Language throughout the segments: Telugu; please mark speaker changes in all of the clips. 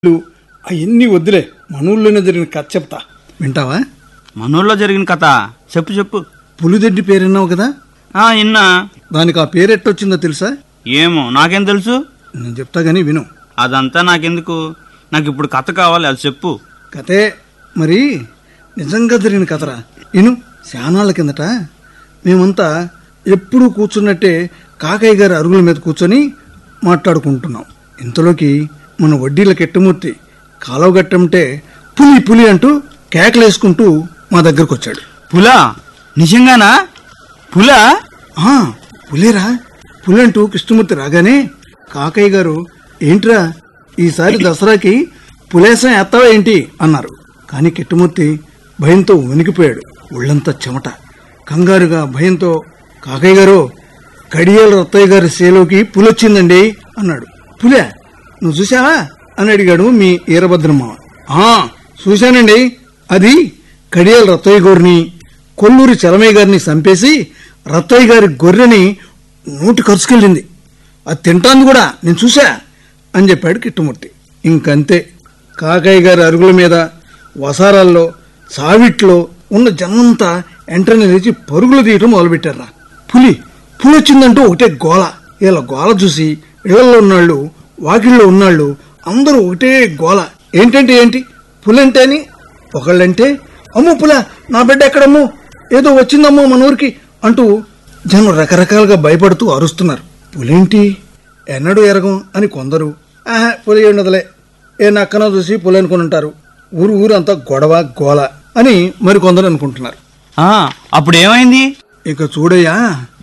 Speaker 1: అవన్నీ వద్దులే మన ఊళ్ళోనే జరిగిన కథ చెప్తా వింటావా
Speaker 2: మనూర్లో జరిగిన కథ చెప్పు చెప్పు
Speaker 1: పులిదెడ్డి పేరున్నావు కదా
Speaker 2: ఆ ఇన్నా
Speaker 1: దానికి ఆ పేరు ఎట్టొచ్చిందో తెలుసా
Speaker 2: ఏమో నాకేం తెలుసు
Speaker 1: నేను చెప్తా గానీ విను
Speaker 2: అదంతా నాకెందుకు నాకు ఇప్పుడు కథ కావాలి అది చెప్పు
Speaker 1: కథే మరి నిజంగా జరిగిన కథరా విను శానాళ్ళ కిందట మేమంతా ఎప్పుడూ కూర్చున్నట్టే కాకయ్య గారి అరుగుల మీద కూర్చొని మాట్లాడుకుంటున్నాం ఇంతలోకి మన వడ్డీల కెట్టమూర్తి కాలువ గట్టంటే పులి పులి అంటూ కేకలేసుకుంటూ మా దగ్గరకు వచ్చాడు
Speaker 2: పులా నిజంగానా పులా
Speaker 1: ఆ పులేరా పులంటూ కృష్ణమూర్తి రాగానే కాకయ్య గారు ఏంట్రా ఈసారి దసరాకి పులేసం ఎత్తావా ఏంటి అన్నారు కానీ కిట్టమూర్తి భయంతో వణికిపోయాడు ఒళ్ళంతా చెమట కంగారుగా భయంతో కాకయ్య గారు కడియాల రత్తయ్య గారి సేలోకి పులొచ్చిందండి అన్నాడు పులే నువ్వు చూసావా అని అడిగాడు మీ ఈరభద్రమ్మ ఆ చూశానండి అది కడియాల రత్తయ్య గారిని కొల్లూరి చలమయ్య గారిని చంపేసి రత్తయ్య గారి గొర్రెని నోటి ఖర్చుకెళ్ళింది అది తింటాంది కూడా నేను చూసా అని చెప్పాడు కిట్టుమూర్తి ఇంకంతే కాకయ్య గారి అరుగుల మీద వసారాల్లో సావిట్లో ఉన్న జనమంతా ఎంటనే లేచి పరుగులు తీయటం మొదలుపెట్టారా పులి పులి వచ్చిందంటూ ఒకటే గోల ఇలా గోల చూసి ఇళ్లలో ఉన్నాళ్ళు వాకిల్లో ఉన్నాళ్ళు అందరూ ఒకటే గోల ఏంటంటే ఏంటి పులంటే అని ఒకళ్ళంటే అమ్మో పుల నా బిడ్డ ఎక్కడమ్మో ఏదో వచ్చిందమ్మో మన ఊరికి అంటూ జనం రకరకాలుగా భయపడుతూ అరుస్తున్నారు పులేంటి ఎన్నడూ ఎరగం అని కొందరు ఆహా పులి ఉండదులే ఏ నక్కన చూసి పులి అనుకుని ఉంటారు ఊరు ఊరంతా గొడవ గోల అని మరికొందరు అనుకుంటున్నారు
Speaker 2: ఆ అప్పుడు ఏమైంది
Speaker 1: ఇక చూడయ్యా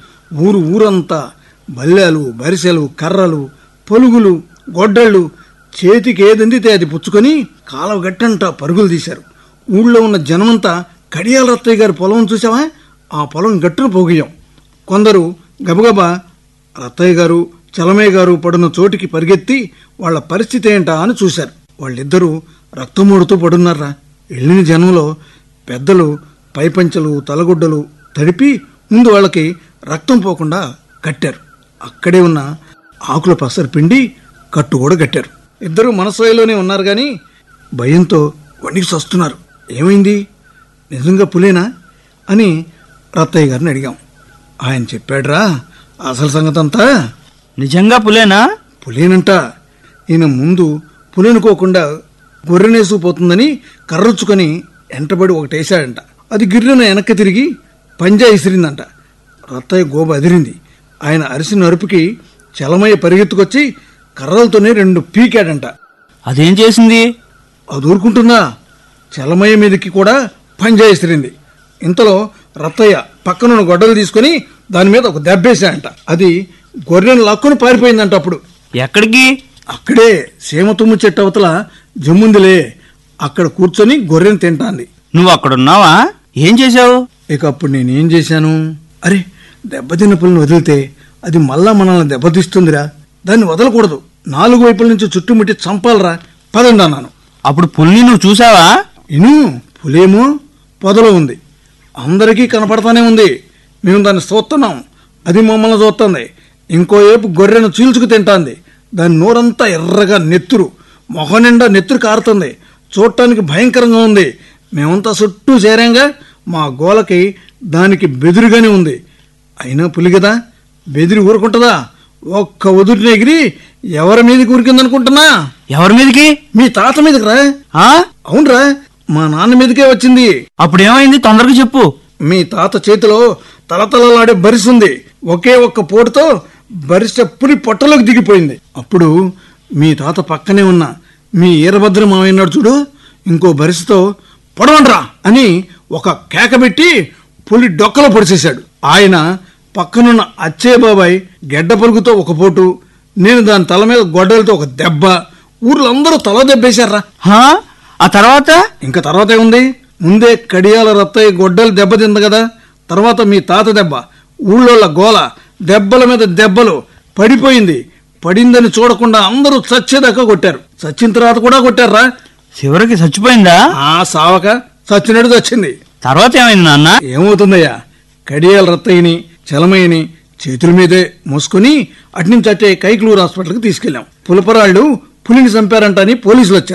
Speaker 1: ఊరు ఊరంతా బల్లెలు బరిసెలు కర్రలు పలుగులు గొడ్డళ్ళు చేతికి ఏదందితే అది పుచ్చుకొని కాలవ గట్టంట పరుగులు తీశారు ఊళ్ళో ఉన్న జనమంతా కడియాల రత్తయ్య గారి పొలం చూసావా ఆ పొలం గట్టును పోగియాం కొందరు గబగబా రత్తయ్య గారు చలమయ్య గారు పడున్న చోటికి పరిగెత్తి వాళ్ళ పరిస్థితి ఏంటా అని చూశారు వాళ్ళిద్దరూ రక్తమూడుతూ పడున్నారా వెళ్ళిన జనంలో పెద్దలు పైపంచలు తలగుడ్డలు తడిపి ముందు వాళ్ళకి రక్తం పోకుండా కట్టారు అక్కడే ఉన్న ఆకుల పసరు పిండి కట్టు కూడా కట్టారు ఇద్దరు మనసులోనే ఉన్నారు కానీ భయంతో వణికి చస్తున్నారు ఏమైంది నిజంగా పులేనా అని రత్తయ్య గారిని అడిగాం ఆయన చెప్పాడ్రా అసలు సంగతి అంతా
Speaker 2: నిజంగా పులేనా
Speaker 1: పులేనంట ఈయన ముందు పులేనుకోకుండా గొర్రెనేసుకుపోతుందని కర్రొచ్చుకొని ఎంటబడి ఒకటేశాడంట అది గిర్రెన వెనక్కి తిరిగి పంజా ఇసిరిందంట రత్తయ్య గోబ అదిరింది ఆయన అరిసిన అరుపుకి చలమయ్య పరిగెత్తుకొచ్చి కర్రలతోనే రెండు పీకాడంట
Speaker 2: అదేం చేసింది
Speaker 1: అది ఊరుకుంటుందా చలమయ్య మీదకి కూడా పంజా ఇసిరింది ఇంతలో రత్తయ్య పక్కనున్న గొడ్డలు తీసుకొని దాని మీద ఒక దెబ్బేశాడంట అది గొర్రెను లాక్కొని పారిపోయిందంట అప్పుడు
Speaker 2: ఎక్కడికి
Speaker 1: అక్కడే సీమ తుమ్ము చెట్టు అవతల జమ్ముందిలే అక్కడ కూర్చొని గొర్రెను తింటాంది
Speaker 2: నువ్వు అక్కడున్నావా ఏం చేశావు
Speaker 1: ఇక అప్పుడు నేనేం చేశాను అరే దెబ్బతిన్న పుల్ని వదిలితే అది మళ్ళా మనల్ని దెబ్బతీస్తుందిరా దాన్ని వదలకూడదు నాలుగు వైపుల నుంచి చుట్టుముట్టి చంపాలరా పదండి అన్నాను
Speaker 2: అప్పుడు పుల్ని నువ్వు చూసావా
Speaker 1: ఇను పులేమో పొదలో ఉంది అందరికీ కనపడతానే ఉంది మేము దాన్ని చూస్తున్నాం అది మమ్మల్ని చూస్తుంది ఇంకో ఏపు గొర్రెను చీల్చుకు తింటాంది దాని నోరంతా ఎర్రగా నెత్తురు మొహం నిండా నెత్తురు కారుతుంది చూడటానికి భయంకరంగా ఉంది మేమంతా చుట్టూ చేరాంగా మా గోలకి దానికి బెదురుగానే ఉంది అయినా పులి కదా బెదిరి ఊరుకుంటుందా ఒక్క ఉదురిని ఎగిరి ఎవరి మీదకి ఉరికిందనుకుంటున్నా
Speaker 2: ఎవరి మీదకి
Speaker 1: మీ తాత మీదకి రా
Speaker 2: ఆ
Speaker 1: అవునరా మా నాన్న మీదకే వచ్చింది
Speaker 2: అప్పుడు ఏమైంది తొందరగా చెప్పు
Speaker 1: మీ తాత చేతిలో తలతలలాడే బరిసుంది ఒకే ఒక్క పోటుతో బరిసె పులి పొట్టలోకి దిగిపోయింది అప్పుడు మీ తాత పక్కనే ఉన్న మీ ఈరభద్ర మావయ్యన్నాడు చూడు ఇంకో బరిసెతో పొడవండ్రా అని ఒక కేక పెట్టి పులి డొక్కలో పొడిచేశాడు ఆయన పక్కనున్న అచ్చయ్య బాబాయ్ గెడ్డ పరుగుతో ఒక పోటు నేను దాని తల మీద గొడ్డలతో ఒక దెబ్బ ఊర్లో అందరూ తల దెబ్బేశారా
Speaker 2: హా ఆ తర్వాత
Speaker 1: ఇంకా తర్వాత ఏముంది ముందే కడియాల రత్తయ్య గొడ్డలు దెబ్బతింది కదా తర్వాత మీ తాత దెబ్బ ఊళ్ళోళ్ళ గోల దెబ్బల మీద దెబ్బలు పడిపోయింది పడిందని చూడకుండా అందరూ చచ్చేదాకా కొట్టారు చచ్చిన తర్వాత కూడా కొట్టారా
Speaker 2: చివరికి చచ్చిపోయిందా
Speaker 1: ఆ సావక చచ్చినట్టు చచ్చింది
Speaker 2: తర్వాత ఏమైంది నాన్న
Speaker 1: ఏమవుతుందయ్యా కడియాల రత్తయ్యని చలమయ్యని చేతుల మీదే మోసుకొని అట్నుంచి అట్టే కైకులూరు హాస్పిటల్కి తీసుకెళ్ళాం పులపరాళ్ళు పులిని చంపారంట అని పోలీసులు వచ్చారు